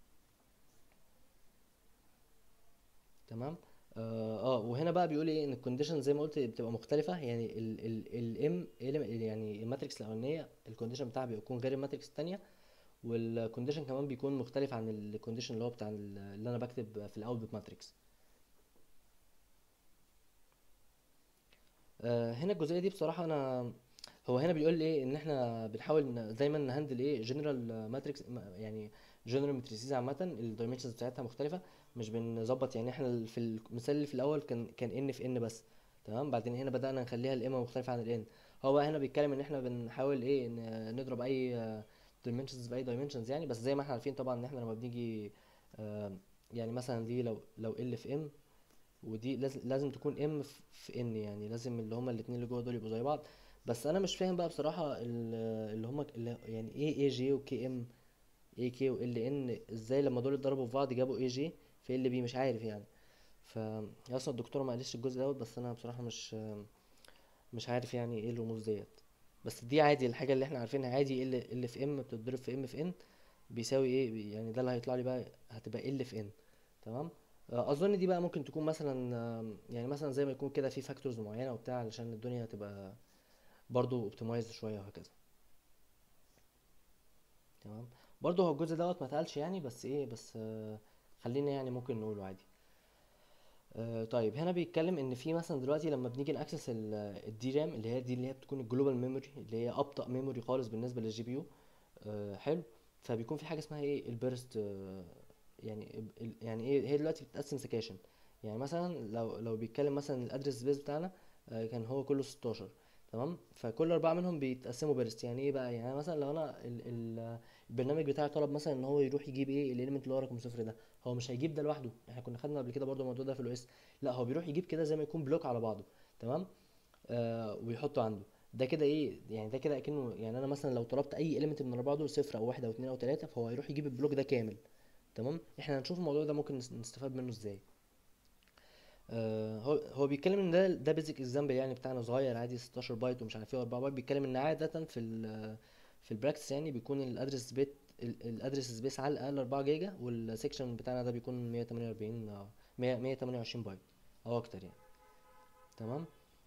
تمام اه آه، وهنا بقى بيقول ايه ان الكونديشن زي ما قلت بتبقى مختلفه يعني ال ال الام يعني الماتريكس الاولانيه الكونديشن بتاعها بيكون غير الماتريكس التانيه والكونديشن كمان بيكون مختلف عن الكونديشن اللي هو بتاع ال- اللي انا بكتب في الاوتبوت ماتريكس آه، هنا الجزئيه دي بصراحه انا هو هنا بيقول لي ايه ان احنا بنحاول ن- دايما نهندل ايه جنرال ماتريكس يعني جنرال ماتريسيز عامه الدايمنشنز بتاعتها مختلفه مش بنظبط يعني احنا ال- في المثال اللي في الاول كان كان ان في ان بس تمام بعدين هنا بدأنا نخليها الام مختلفه عن الان هو بقى هنا بيتكلم ان احنا بنحاول ايه ن- نضرب اي دايمنشنز باي دايمنشنز يعني بس زي ما احنا عارفين طبعا ان احنا لما بنيجي آه، يعني مثلا دي لو لو ال في ام ودي لازم لازم تكون ام في ان يعني لازم اللي هما الاتنين اللي جوه دول يبقوا زي بعض بس انا مش فاهم بقى بصراحه ال- اللي هما اللي يعني ايه اي جي وكي ام اي كي وال ان ازاي لما دول اتضربوا في بعض جابوا اي جي في ال بي مش عارف يعني ف هي اصلا الدكتوره ما قالتش الجزء دوت بس انا بصراحه مش مش عارف يعني ايه الرموز ديت بس دي عادي الحاجه اللي احنا عارفينها عادي ال ال في ام بتتضرب في ام في ان بيساوي ايه بي- يعني ده اللي هيطلع لي بقى هتبقى ال في ان تمام آه، اظن دي بقى ممكن تكون مثلا آم، يعني مثلا زي ما يكون كده في فاكتورز معينه وبتاع علشان الدنيا تبقى برضو اوبتمايز شويه وهكذا تمام برضو هو الجزء دوت ما اتقالش يعني بس ايه بس آه، خلينا يعني ممكن نقوله عادي آه، طيب هنا بيتكلم ان في مثلا دلوقتي لما بنيجي ناكسس الدي رام اللي هي دي اللي هي بتكون الجلوبال ميموري اللي هي ابطأ ميموري خالص بالنسبه للجي بي يو آه، حلو فبيكون في حاجه اسمها ايه البيرست يعني ال- يعني ايه هي دلوقتي بتتقسم سكاشن يعني مثلا لو لو بيتكلم مثلا الادرس سبيس بتاعنا آه، كان هو كله 16 تمام فكل اربعه منهم بيتقسموا بيرست يعني ايه بقى يعني مثلا لو انا ال ال البرنامج بتاعي طلب مثلا ان هو يروح يجيب ايه الاليمنت اللي هو رقم صفر ده هو مش هيجيب ده لوحده احنا كنا خدنا قبل كده برضو الموضوع ده في الاو اس لا هو بيروح يجيب كده زي ما يكون بلوك على بعضه تمام آه ويحطه عنده ده كده ايه يعني ده كده اكنه يعني انا مثلا لو طلبت اي اليمنت من الاربعه دول صفر او واحد او اتنين او تلاته فهو هيروح يجيب البلوك ده كامل تمام احنا هنشوف الموضوع ده ممكن نس- نستفاد منه ازاي آه هو هو بيتكلم ان ده ده بيزك اكزامبل يعني بتاعنا صغير عادي 16 بايت ومش عارف ايه 4 بايت بيتكلم ان عاده في ال في البراكتس يعني بيكون الادرس بيت الادرس سبيس على الاقل 4 جيجا والسكشن بتاعنا ده بيكون 148 آه، 100 128 بايت او اكتر يعني تمام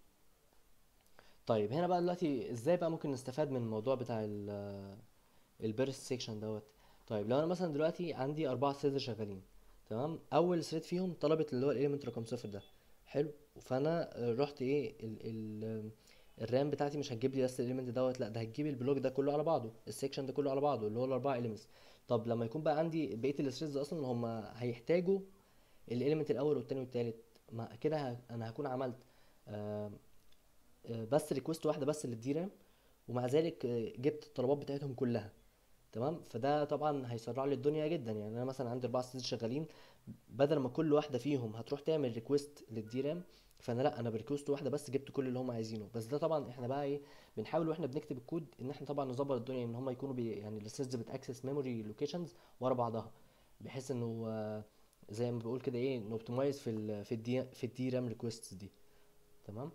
طيب هنا بقى دلوقتي ازاي بقى ممكن نستفاد من الموضوع بتاع البيرست سيكشن دوت طيب لو انا مثلا دلوقتي عندي اربعة ثريد شغالين تمام اول ثريد فيهم طلبت اللي هو الاليمنت رقم صفر ده حلو فانا آه، رحت ايه ال ال الرام بتاعتي مش هتجيب لي بس الاليمنت دوت لا ده هتجيب البلوك ده كله على بعضه السيكشن ده كله على بعضه اللي هو الاربعه اليمنتس طب لما يكون بقى عندي بقيه الثريدز اصلا هم هيحتاجوا الاليمنت الاول والتاني والتالت ما كده ه- انا هكون عملت آه، آه، بس ريكوست واحده بس للدي رام ومع ذلك آه، جبت الطلبات بتاعتهم كلها تمام فده طبعا هيسرع لي الدنيا جدا يعني انا مثلا عندي اربعة سيز شغالين بدل ما كل واحده فيهم هتروح تعمل ريكوست للدي رام فانا لا انا بريكوست واحده بس جبت كل اللي هم عايزينه بس ده طبعا احنا بقى ايه بنحاول واحنا بنكتب الكود ان احنا طبعا نظبط الدنيا ان هم يكونوا بي يعني السيز بتاكسس ميموري لوكيشنز ورا بعضها بحيث انه آه، زي ما بقول كده ايه نوبتمايز في ال في الدي في الدي رام ريكويستس دي تمام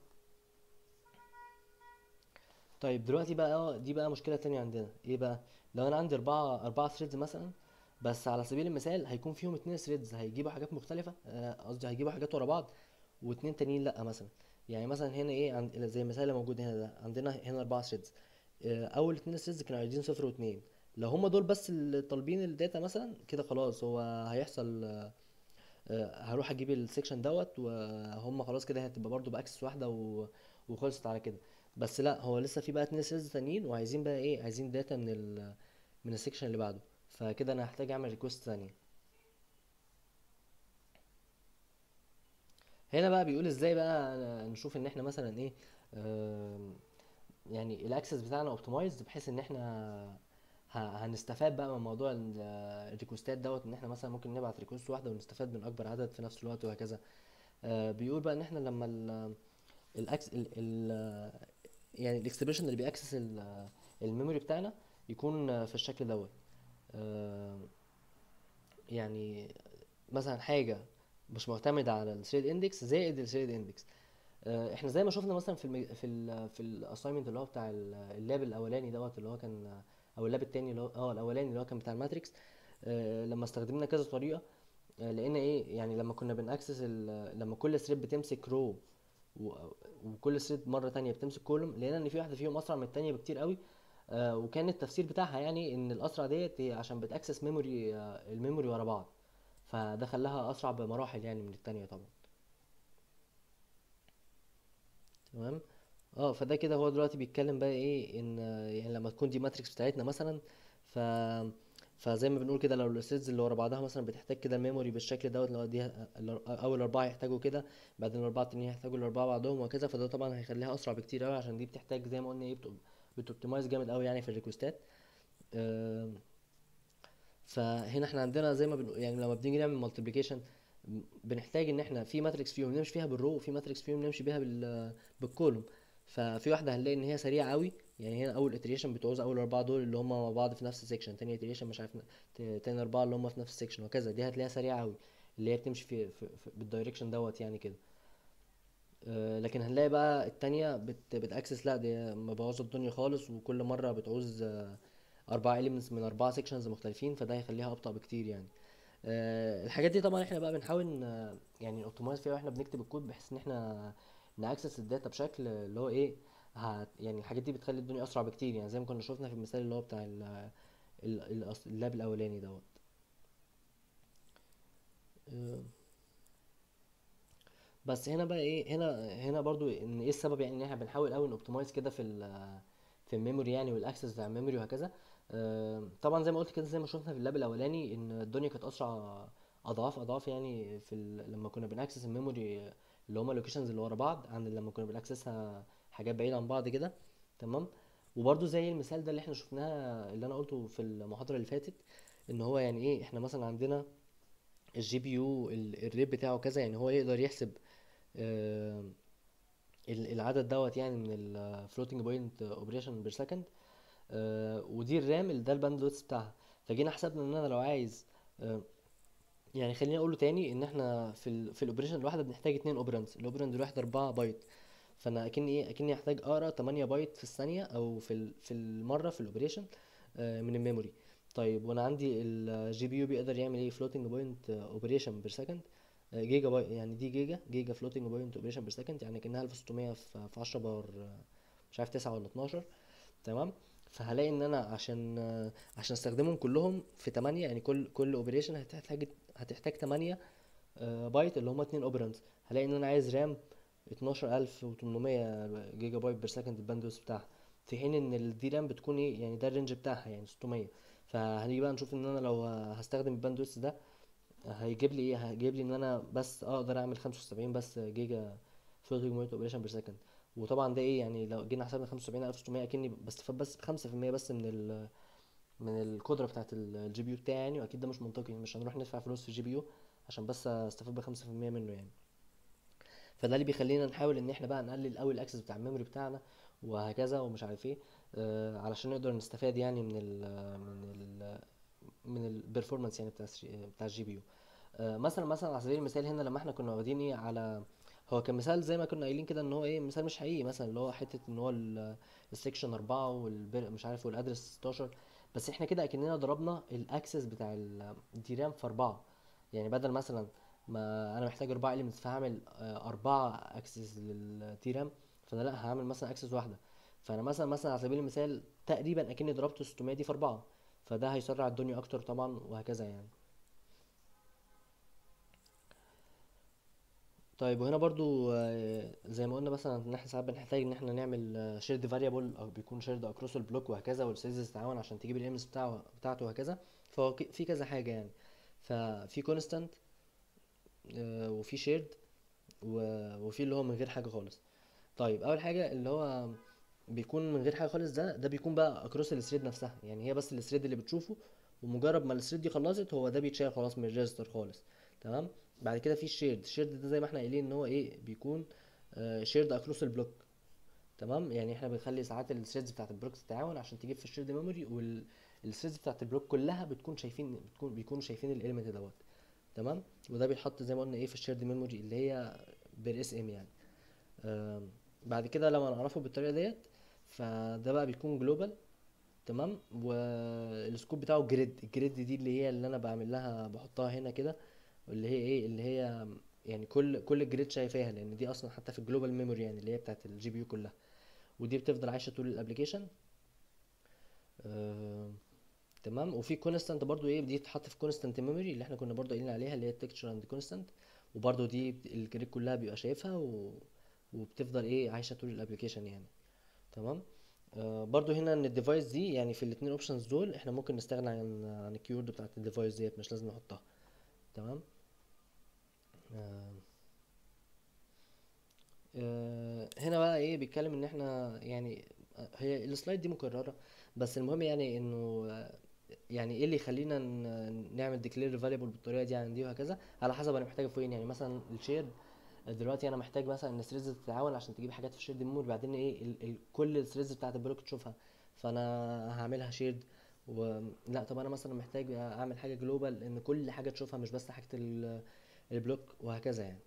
طيب دلوقتي بقى اه دي بقى مشكلة تانية عندنا ايه بقى لو انا عندي اربعة اربعة ثريدز مثلا بس على سبيل المثال هيكون فيهم اتنين ثريدز هيجيبوا حاجات مختلفة آه، قصدي هيجيبوا حاجات ورا بعض واتنين تانيين لأ مثلا يعني مثلا هنا ايه عند زي المثال اللي موجود هنا ده عندنا هنا اربعة ثريدز اول اتنين ثريدز كانوا عايزين صفر واتنين لو هما دول بس اللي طالبين الداتا مثلا كده خلاص هو هيحصل آه، آه، هروح اجيب السكشن دوت وهم خلاص كده هتبقى برضو باكسس واحده و... وخلصت على كده بس لا هو لسه في بقى اتنين سيلز تانيين وعايزين بقى ايه عايزين داتا من ال... من السكشن اللي بعده فكده انا هحتاج اعمل ريكوست تانية هنا بقى بيقول ازاي بقى نشوف ان احنا مثلا ايه آم، يعني الاكسس بتاعنا اوبتمايزد بحيث ان احنا ه- هنستفاد بقى من موضوع ال- الريكوستات دوت ان احنا مثلا ممكن نبعت ريكوست واحده ونستفاد من اكبر عدد في نفس الوقت وهكذا آه، بيقول بقى ان احنا لما ال الاكس ال ال يعني الاكسبريشن اللي بيأكسس ال- الميموري بتاعنا يكون في الشكل دوت آه، يعني مثلا حاجه مش معتمده على الثريد اندكس زائد الثريد اندكس احنا زي ما شفنا مثلا في المج... في ال في الاساينمنت اللي هو بتاع ال- اللاب الاولاني دوت اللي هو كان او اللاب التاني اللي هو اه الاولاني اللي هو كان بتاع الماتريكس آه، لما استخدمنا كذا طريقه آه، لقينا ايه يعني لما كنا بنأكسس ال- لما كل ثريد بتمسك رو و- وكل ثريد مره تانية بتمسك كولوم لقينا ان في واحده فيهم اسرع من التانية بكتير قوي آه، وكان التفسير بتاعها يعني ان الاسرع ديت هي عشان بتأكسس ميموري آه، الميموري ورا بعض فده خلاها اسرع بمراحل يعني من التانية طبعا تمام اه فده كده هو دلوقتي بيتكلم بقى ايه ان يعني لما تكون دي ماتريكس بتاعتنا مثلا ف فزي ما بنقول كده لو الثريدز اللي ورا بعضها مثلا بتحتاج كده الميموري بالشكل دوت لو دي اول اربعه يحتاجوا كده بعدين الاربعه التانيين يحتاجوا الاربعه بعضهم وهكذا فده طبعا هيخليها اسرع بكتير قوي عشان دي بتحتاج زي ما قلنا ايه بتوبتمايز جامد قوي يعني في الريكوستات آه، فهنا احنا عندنا زي ما بنقول يعني لما بنيجي نعمل مالتيبليكيشن بنحتاج ان احنا في ماتريكس فيهم نمشي فيها بالرو وفي ماتريكس فيهم نمشي بيها بال بالكولوم ففي واحده هنلاقي ان هي سريعه قوي يعني هنا اول اتريشن بتعوز اول اربعه دول اللي هم مع بعض في نفس السكشن تاني اتريشن مش عارف تاني اربعه اللي هم في نفس السكشن وكذا دي هتلاقيها سريعه قوي اللي هي بتمشي في, في, في بالدايركشن دوت يعني كده أه لكن هنلاقي بقى التانية بت بتاكسس لا دي مبوظه الدنيا خالص وكل مره بتعوز أه اربعة elements من اربعة sections مختلفين فده هيخليها ابطأ بكتير يعني أه الحاجات دي طبعا احنا بقى بنحاول يعني نوبتمايز فيها واحنا بنكتب الكود بحيث ان احنا ناكسس الداتا بشكل اللي هو ايه هت يعني الحاجات دي بتخلي الدنيا اسرع بكتير يعني زي ما كنا شفنا في المثال اللي هو بتاع اللاب الاولاني دوت أه بس هنا بقى ايه هنا هنا برضو ان ايه السبب يعني ان احنا بنحاول قوي نوبتمايز كده في ال في الميموري يعني والاكسس بتاع الميموري وهكذا آه، طبعا زي ما قلت كده زي ما شفنا في اللاب الاولاني ان الدنيا كانت اسرع اضعاف اضعاف يعني في ال... لما كنا بنأكسس الميموري اللي هما اللوكيشنز اللي ورا بعض عن لما كنا بنأكسسها حاجات بعيدة عن بعض كده تمام وبرده زي المثال ده اللي احنا شفناه اللي انا قلته في المحاضرة اللي فاتت ان هو يعني ايه احنا مثلا عندنا الجي بي يو الريت بتاعه كذا يعني هو يقدر يحسب آه العدد دوت يعني من الفلوتنج بوينت اوبريشن بير سكند ودي الرام اللي ده الباندويث بتاعها فجينا حسبنا ان انا لو عايز آه يعني خليني اقوله تاني ان احنا في ال في الاوبريشن الواحده بنحتاج اتنين اوبرانز الاوبراند الواحد 4 بايت فانا اكني ايه اكني احتاج اقرا 8 بايت في الثانيه او في في المره في الاوبريشن آه من الميموري طيب وانا عندي الجي بي يو بيقدر يعمل ايه فلوتنج بوينت اوبريشن بير سكند جيجا بايت يعني دي جيجا جيجا فلوتنج بوينت اوبريشن بير سكند يعني كانها 1600 في 10 باور مش عارف 9 ولا 12 تمام فهلاقي ان انا عشان عشان استخدمهم كلهم في 8 يعني كل كل اوبريشن هتحتاج هتحتاج 8 بايت اللي هم 2 اوبرانز هلاقي ان انا عايز رام 12800 جيجا بايت بير سكند الباندوث بتاعها في حين ان الدي رام بتكون ايه يعني ده الرينج بتاعها يعني 600 فهنيجي بقى نشوف ان انا لو هستخدم الباندوث ده هيجيب لي ايه هيجيب لي ان انا بس اقدر اعمل 75 بس جيجا فلوتنج بوينت اوبريشن بير سكند وطبعا ده ايه يعني لو جينا حسبنا 75600 اكني بستفاد بس ب 5% بس من ال من القدره بتاعه الجي بي يو بتاعي يعني واكيد ده مش منطقي مش هنروح ندفع فلوس في الجي بي يو عشان بس استفاد ب 5% منه يعني فده اللي بيخلينا نحاول ان احنا بقى نقلل قوي الاكسس بتاع الميموري بتاعنا وهكذا ومش عارف ايه آه علشان نقدر نستفاد يعني من ال من ال من البرفورمانس يعني بتاع بتاع الجي بي يو آه مثلا مثلا على سبيل المثال هنا لما احنا كنا واخدين ايه على هو كان مثال زي ما كنا قايلين كده ان هو ايه مثال مش حقيقي مثلا اللي هو حته ان هو السكشن 4 والمش عارف والادرس 16 بس احنا كده اكننا ضربنا الاكسس بتاع الدي رام في 4 يعني بدل مثلا ما انا محتاج 4 اليمنتس فهعمل 4 اكسس للدي رام فانا لا هعمل مثلا اكسس واحده فانا مثلا مثلا على سبيل المثال تقريبا اكني ضربت 600 دي في 4 فده هيسرع الدنيا اكتر طبعا وهكذا يعني طيب وهنا برضو زي ما قلنا مثلا ان احنا ساعات بنحتاج ان احنا نعمل شيرد فاريبل او بيكون شيرد اكروس البلوك وهكذا والسيلز تتعاون عشان تجيب الامس بتاعه بتاعته وهكذا فهو في كذا حاجه يعني ففي كونستانت وفي شيرد وفي اللي هو من غير حاجه خالص طيب اول حاجه اللي هو بيكون من غير حاجه خالص ده ده بيكون بقى اكروس الثريد نفسها يعني هي بس الثريد اللي بتشوفه ومجرد ما الثريد دي خلصت هو ده بيتشال خلاص من الريجستر خالص تمام بعد كده في الشيرد الشيرد ده زي ما احنا قايلين ان هو ايه بيكون شيرد اكروس البلوك تمام يعني احنا بنخلي ساعات الثريدز بتاعت البلوك تتعاون عشان تجيب في الشيرد ميموري والثريدز بتاعت البلوك كلها بتكون شايفين بتكون بيكونوا شايفين الاليمنت دوت تمام وده بيتحط زي ما قلنا ايه في الشيرد ميموري اللي هي بير اس ام يعني بعد كده لما نعرفه بالطريقه ديت فده بقى بيكون جلوبال تمام والسكوب بتاعه جريد الجريد دي اللي هي اللي انا بعمل لها بحطها هنا كده واللي هي ايه اللي هي يعني كل كل الجريد شايفاها لان دي اصلا حتى في الجلوبال ميموري يعني اللي هي بتاعت الجي بي يو كلها ودي بتفضل عايشه طول الابلكيشن آه تمام وفي كونستانت برضو ايه دي بتتحط في كونستانت ميموري اللي احنا كنا برضو قايلين عليها اللي هي التكتشر اند كونستانت وبرضو دي الجريد كلها بيبقى شايفها و... وبتفضل ايه عايشه طول الابلكيشن يعني تمام آه برضو هنا ان الديفايس دي يعني في الاتنين اوبشنز دول احنا ممكن نستغنى عن عن الكيورد بتاعت الديفايس ديت مش لازم نحطها تمام آه آه هنا بقى ايه بيتكلم ان احنا يعني آه، هي السلايد دي مكررة بس المهم يعني انه آه، يعني ايه اللي يخلينا ن- نعمل declare variable بالطريقة دي عن دي وهكذا على حسب انا محتاجه فين يعني مثلا الشير دلوقتي انا محتاج مثلا ان الثريدز تتعاون عشان تجيب حاجات في الشيرد ميموري بعدين ايه ال ال كل الثريدز بتاعت البلوك تشوفها فانا هعملها شيرد و لا طب انا مثلا محتاج اعمل حاجه جلوبال ان كل حاجه تشوفها مش بس حاجه ال- البلوك وهكذا يعني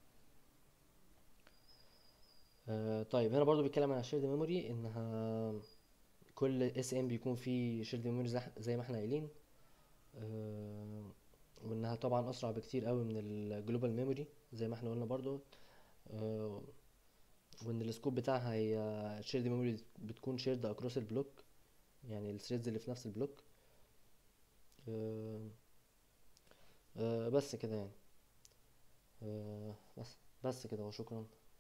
آه طيب هنا برضو بيتكلم عن الشيرد ميموري انها كل اس ام بيكون فيه شيرد ميموري زي زي ما احنا قايلين آه وانها طبعا اسرع بكتير قوي من الجلوبال ميموري زي ما احنا قلنا برضو آه وان السكوب بتاعها هي شيرد ميموري بتكون شيرد اكروس البلوك يعني الثريدز اللي في نفس البلوك آه آه بس كده يعني آه بس بس كده وشكرا